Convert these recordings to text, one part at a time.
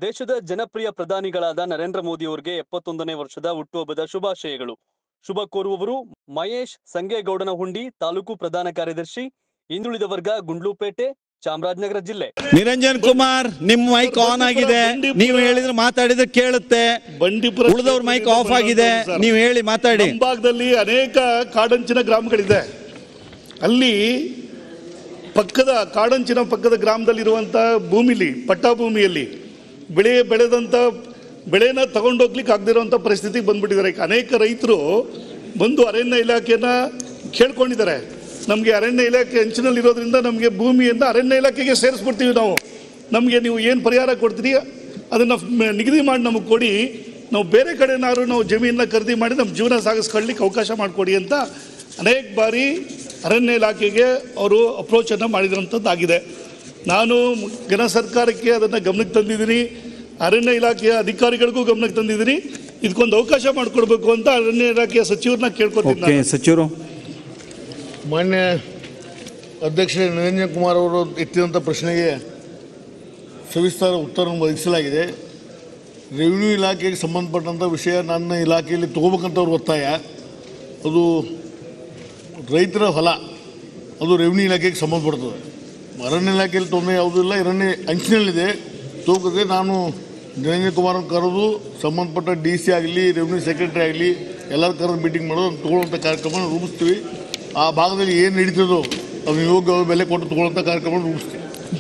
ದೇಶದ ಜನಪ್ರಿಯ ಪ್ರಧಾನಿಗಳಾದ ನರೇಂದ್ರ ಮೋದಿ ಅವರಿಗೆ ಎಪ್ಪತ್ತೊಂದನೇ ವರ್ಷದ ಹುಟ್ಟುಹಬ್ಬದ ಶುಭಾಶಯಗಳು ಶುಭ ಕೋರುವವರು ಮಹೇಶ್ ಸಂಗೇಗೌಡನ ಹುಂಡಿ ತಾಲೂಕು ಪ್ರಧಾನ ಕಾರ್ಯದರ್ಶಿ ಹಿಂದುಳಿದ ವರ್ಗ ಗುಂಡ್ಲುಪೇಟೆ ಚಾಮರಾಜನಗರ ಜಿಲ್ಲೆ ನಿರಂಜನ್ ಕುಮಾರ್ ನಿಮ್ ಮೈಕ್ ಆನ್ ಆಗಿದೆ ನೀವು ಹೇಳಿದ್ರೆ ಮಾತಾಡಿದ್ರೆ ಕೇಳುತ್ತೆ ಬಂಡೀಪುರ ಉಳಿದವ್ರ ಮೈಕ್ ಆಫ್ ಆಗಿದೆ ನೀವು ಹೇಳಿ ಮಾತಾಡಿ ನಮ್ಮ ಭಾಗದಲ್ಲಿ ಅನೇಕ ಕಾಡಂಚಿನ ಗ್ರಾಮಗಳಿದೆ ಅಲ್ಲಿ ಪಕ್ಕದ ಕಾಡಂಚಿನ ಪಕ್ಕದ ಗ್ರಾಮದಲ್ಲಿರುವಂಥ ಭೂಮಿಲಿ ಪಟ್ಟಾ ಭೂಮಿಯಲ್ಲಿ ಬೆಳೆ ಬೆಳೆದಂಥ ಬೆಳೆನ ತಗೊಂಡೋಗ್ಲಿಕ್ಕೆ ಆಗದಿರೋಂಥ ಪರಿಸ್ಥಿತಿಗೆ ಬಂದ್ಬಿಟ್ಟಿದ್ದಾರೆ ಈಗ ಅನೇಕ ರೈತರು ಬಂದು ಅರಣ್ಯ ಇಲಾಖೆನ ಕೇಳ್ಕೊಂಡಿದ್ದಾರೆ ನಮಗೆ ಅರಣ್ಯ ಇಲಾಖೆ ಅಂಚಿನಲ್ಲಿರೋದ್ರಿಂದ ನಮಗೆ ಭೂಮಿಯನ್ನು ಅರಣ್ಯ ಇಲಾಖೆಗೆ ಸೇರಿಸ್ಬಿಡ್ತೀವಿ ನಾವು ನಮಗೆ ನೀವು ಏನು ಪರಿಹಾರ ಕೊಡ್ತೀರಿ ಅದನ್ನು ನಿಗದಿ ಮಾಡಿ ನಮಗೆ ಕೊಡಿ ನಾವು ಬೇರೆ ಕಡೆನಾದ್ರು ನಾವು ಜಮೀನನ್ನ ಖರೀದಿ ಮಾಡಿ ನಮ್ಮ ಜೀವನ ಸಾಗಿಸ್ಕೊಳ್ಳಿಕ್ಕೆ ಅವಕಾಶ ಮಾಡಿಕೊಡಿ ಅಂತ ಅನೇಕ ಬಾರಿ ಅರಣ್ಯ ಇಲಾಖೆಗೆ ಅವರು ಅಪ್ರೋಚನ್ನು ಮಾಡಿದಂಥದ್ದಾಗಿದೆ ನಾನು ಘನ ಸರ್ಕಾರಕ್ಕೆ ಅದನ್ನು ಗಮನಕ್ಕೆ ತಂದಿದ್ದೀನಿ ಅರಣ್ಯ ಇಲಾಖೆಯ ಅಧಿಕಾರಿಗಳಿಗೂ ಗಮನಕ್ಕೆ ತಂದಿದ್ದೀನಿ ಇದಕ್ಕೊಂದು ಅವಕಾಶ ಮಾಡಿಕೊಡ್ಬೇಕು ಅಂತ ಅರಣ್ಯ ಇಲಾಖೆಯ ಸಚಿವರನ್ನ ಕೇಳ್ಕೊತೀನಿ ಓಕೆ ನಾನು. ಸಚಿವರು ಮಾನ್ಯ ಅಧ್ಯಕ್ಷ ನಿರಂಜನ್ ಕುಮಾರ್ ಅವರು ಎತ್ತಿದಂಥ ಪ್ರಶ್ನೆಗೆ ಸವಿಸ್ತಾರ ಉತ್ತರವನ್ನು ಒದಗಿಸಲಾಗಿದೆ ರೆವಿನ್ಯೂ ಇಲಾಖೆಗೆ ಸಂಬಂಧಪಟ್ಟಂಥ ವಿಷಯ ನನ್ನ ಇಲಾಖೆಯಲ್ಲಿ ತೊಗೋಬೇಕಂತ ಅವ್ರ ಒತ್ತಾಯ ಅದು ರೈತರ ಹೊಲ ಅದು ರೆವಿನ್ಯೂ ಇಲಾಖೆಗೆ ಸಂಬಂಧಪಡ್ತದೆ ಅರಣ್ಯ ಇಲಾಖೆಯಲ್ಲಿ ತೊಂದರೆ ಯಾವುದೂ ಇಲ್ಲ ಅರಣ್ಯ ಅಂಚಿನಲ್ಲಿದೆ ತಗೋಕದೆ ನಾನು ನಿರಂಜನ್ ಕುಮಾರನ್ನು ಕರೆದು ಸಂಬಂಧಪಟ್ಟ ಡಿ ಸಿ ಆಗಲಿ ರೆವಿನ್ಯೂ ಸೆಕ್ರೆಟರಿ ಆಗಲಿ ಎಲ್ಲರ ಕರೆದು ಮೀಟಿಂಗ್ ಮಾಡೋದು ಅದನ್ನ ತಗೊಳ್ಳುವಂಥ ಕಾರ್ಯಕ್ರಮ ರೂಪಿಸ್ತೀವಿ ಆ ಭಾಗದಲ್ಲಿ ಏನು ನಡೀತದೋ ಅದನ್ನು ಯೋಗ್ಯ ಬೆಲೆ ಕೊಟ್ಟು ತಗೊಳ್ಳುವಂಥ ಕಾರ್ಯಕ್ರಮ ರೂಪಿಸ್ತೀವಿ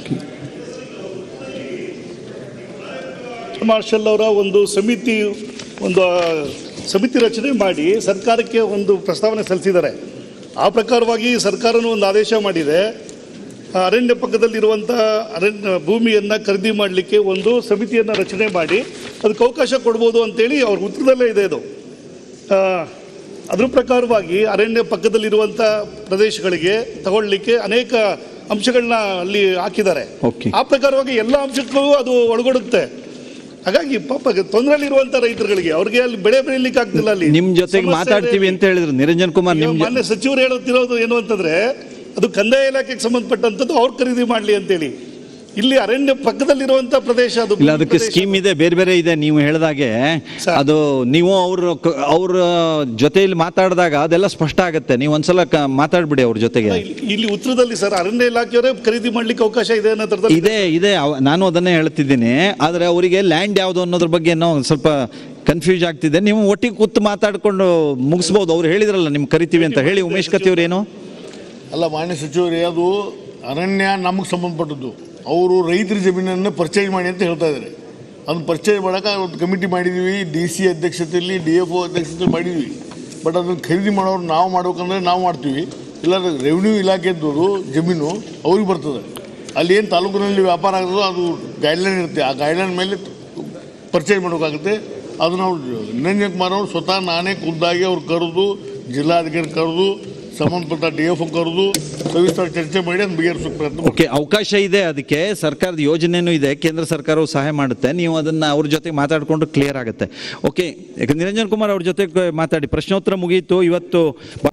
ಮಾರ್ಷಲ್ ಅವರ ಒಂದು ಸಮಿತಿ ಒಂದು ಆ, ಸಮಿತಿ ರಚನೆ ಮಾಡಿ ಸರ್ಕಾರಕ್ಕೆ ಒಂದು ಪ್ರಸ್ತಾವನೆ ಸಲ್ಲಿಸಿದ್ದಾರೆ ಆ ಪ್ರಕಾರವಾಗಿ ಸರ್ಕಾರನೂ ಒಂದು ಆದೇಶ ಮಾಡಿದೆ ಆ ಅರಣ್ಯ ಪಕ್ಕದಲ್ಲಿರುವಂಥ ಅರಣ್ಯ ಭೂಮಿಯನ್ನು ಖರೀದಿ ಮಾಡಲಿಕ್ಕೆ ಒಂದು ಸಮಿತಿಯನ್ನು ರಚನೆ ಮಾಡಿ ಅದಕ್ಕೆ ಅವಕಾಶ ಕೊಡ್ಬೋದು ಅಂತೇಳಿ ಅವ್ರ ಉತ್ತರದಲ್ಲೇ ಇದೆ ಇದು ಆ, ಅದ್ರ ಪ್ರಕಾರವಾಗಿ ಅರಣ್ಯ ಪಕ್ಕದಲ್ಲಿರುವಂಥ ಪ್ರದೇಶಗಳಿಗೆ ತಗೊಳ್ಳಿಕ್ಕೆ ಅನೇಕ ಅಂಶಗಳನ್ನ ಅಲ್ಲಿ ಹಾಕಿದ್ದಾರೆ Okay. ಆ ಪ್ರಕಾರವಾಗಿ ಎಲ್ಲ ಅಂಶಕ್ಕೂ ಅದು ಒಳಗೊಡುತ್ತೆ ಹಾಗಾಗಿ ಪಾಪ ತೊಂದರೆಯಲ್ಲಿರುವಂಥ ರೈತರುಗಳಿಗೆ ಅವ್ರಿಗೆ ಅಲ್ಲಿ ಬೆಳೆ ಬೆಳೀಲಿಕ್ಕೆ ಆಗ್ತಿಲ್ಲ ಅಲ್ಲಿ ನಿಮ್ ಜೊತೆಗೆ ಸಮಸ್ಯೆ ಮಾತಾಡ್ತೀವಿ ಇದೆ. ಅಂತ ಹೇಳಿದ್ರು ನಿರಂಜನ್ ಕುಮಾರ್ ಈಗ ನಿಮ್ ಜೊ- ಮಾನ್ಯ ಸಚಿವರು ಹೇಳುತ್ತಿರೋದು ಏನು ಅಂತಂದ್ರೆ ಅದು ಕಂದಾಯ ಇಲಾಖೆಗೆ ಸಂಬಂಧಪಟ್ಟಂತದ್ದು ಅವ್ರು ಖರೀದಿ ಮಾಡಲಿ ಅಂತೇಳಿ ಇಲ್ಲಿ ಅರಣ್ಯ ಪಕ್ಕದಲ್ಲಿರುವಂತ ಪ್ರದೇಶ ಅದು ಇಲ್ಲ ಅದಕ್ಕೆ ಪ್ರದೇಶ. ಸ್ಕೀಮ್ ಇದೆ ಬೇರೆ ಬೇರೆ ಇದೆ ನೀವು ಹೇಳಿದಾಗೆ ಸರ್. ಅದು ನೀವು ಅವ್ರ ಅವ್ರ ಜೊತೆಯಲ್ಲಿ ಮಾತಾಡಿದಾಗ ಅದೆಲ್ಲ ಸ್ಪಷ್ಟ ಆಗುತ್ತೆ ನೀವು ಒಂದ್ಸಲ ಕ- ಮಾತಾಡ್ಬಿಡಿ ಅವ್ರ ಜೊತೆಗೆ ಇಲ್ಲಿ- ಇಲ್ಲಿ ಉತ್ತರದಲ್ಲಿ ಸರ್ ಅರಣ್ಯ ಇಲಾಖೆಯವರೇ ಖರೀದಿ ಮಾಡ್ಲಿಕ್ಕೆ ಅವಕಾಶ ಇದೆ ಅನ್ನೋ ಥರದಲ್ಲಿ ಇದೆ ಇದೆ ಅವ- ನಾನು ಅದನ್ನೇ ಹೇಳ್ತಿದ್ದೀನಿ ಆದರೆ ಅವರಿಗೆ ಲ್ಯಾಂಡ್ ಯಾವುದು ಅನ್ನೋದ್ರ ಬಗ್ಗೆ ಏನೋ ಒಂದ್ ಸ್ವಲ್ಪ ಕನ್ಫ್ಯೂಸ್ ಆಗ್ತಿದೆ ನೀವು ಒಟ್ಟಿಗೆ ಕೂತು ಮಾತಾಡ್ಕೊಂಡು ಮುಗಿಸ್ಬೋದು ಅವ್ರು ಹೇಳಿದ್ರಲ್ಲ ನಿಮ್ ಕರಿತೀವಿ ಅಂತ ಹೇಳಿ ಉಮೇಶ್ ಕತ್ತಿ ಅವ್ರು ಏನು ಅಲ್ಲ ಮಾನ್ಯ ಸಚಿವರೇ ಅದು ಅರಣ್ಯ ನಮಗೆ ಸಂಬಂಧಪಟ್ಟದ್ದು ಅವರು ರೈತರ ಜಮೀನನ್ನು ಪರ್ಚೇಸ್ ಮಾಡಿ ಅಂತ ಹೇಳ್ತಾ ಇದ್ದಾರೆ ಅದನ್ನು ಪರ್ಚೇಸ್ ಮಾಡೋಕೆ ಒಂದು ಕಮಿಟಿ ಮಾಡಿದ್ದೀವಿ ಡಿ ಸಿ ಅಧ್ಯಕ್ಷತೆಯಲ್ಲಿ ಡಿ ಎಫ್ ಒ ಅಧ್ಯಕ್ಷತೆಯಲ್ಲಿ ಮಾಡಿದ್ವಿ ಬಟ್ ಅದನ್ನು ಖರೀದಿ ಮಾಡೋರು ನಾವು ಮಾಡ್ಬೇಕಂದ್ರೆ ನಾವು ಮಾಡ್ತೀವಿ ಇಲ್ಲ ರೆವಿನ್ಯೂ ಇಲಾಖೆದವರು ಜಮೀನು ಅವ್ರಿಗೆ ಬರ್ತದೆ ಅಲ್ಲಿ ಏನು ತಾಲೂಕಿನಲ್ಲಿ ವ್ಯಾಪಾರ ಆಗೋದು ಅದು ಗೈಡ್ಲೈನ್ ಇರುತ್ತೆ ಆ ಗೈಡ್ಲೈನ್ ಮೇಲೆ ಪರ್ಚೇಸ್ ಮಾಡಬೇಕಾಗುತ್ತೆ ಅದು ನಾವು ನಿರಂಜನ್ ಕುಮಾರ್ ಅವರು ಸ್ವತಃ ನಾನೇ ಖುದ್ದಾಗಿ ಅವ್ರು ಕರೆದು ಜಿಲ್ಲಾಧಿಕಾರಿ ಕರೆದು ಸಂಬಂಧಪಟ್ಟ ಡಿ ಎಫ್ ಕರೆದು ಸವಿಸ್ತಾರ ಚರ್ಚೆ ಮಾಡಿ ಅದನ್ನು ಬಗೆಹರಿಸೋಕೆ ಪ್ರಯತ್ನ ಮಾಡ್ತೀವಿ. ಓಕೆ ಅವಕಾಶ ಇದೆ ಅದಕ್ಕೆ ಸರ್ಕಾರದ ಯೋಜನೆನೂ ಇದೆ ಕೇಂದ್ರ ಸರ್ಕಾರವು ಸಹಾಯ ಮಾಡುತ್ತೆ ನೀವು ಅದನ್ನ ಅವ್ರ ಜೊತೆ ಮಾತಾಡಿಕೊಂಡು ಕ್ಲಿಯರ್ ಆಗುತ್ತೆ ಓಕೆ ಯಾಕಂದ್ರೆ ನಿರಂಜನ್ ಕುಮಾರ್ ಅವ್ರ ಜೊತೆ ಮಾತಾಡಿ ಪ್ರಶ್ನೋತ್ತರ ಮುಗಿಯಿತು ಇವತ್ತು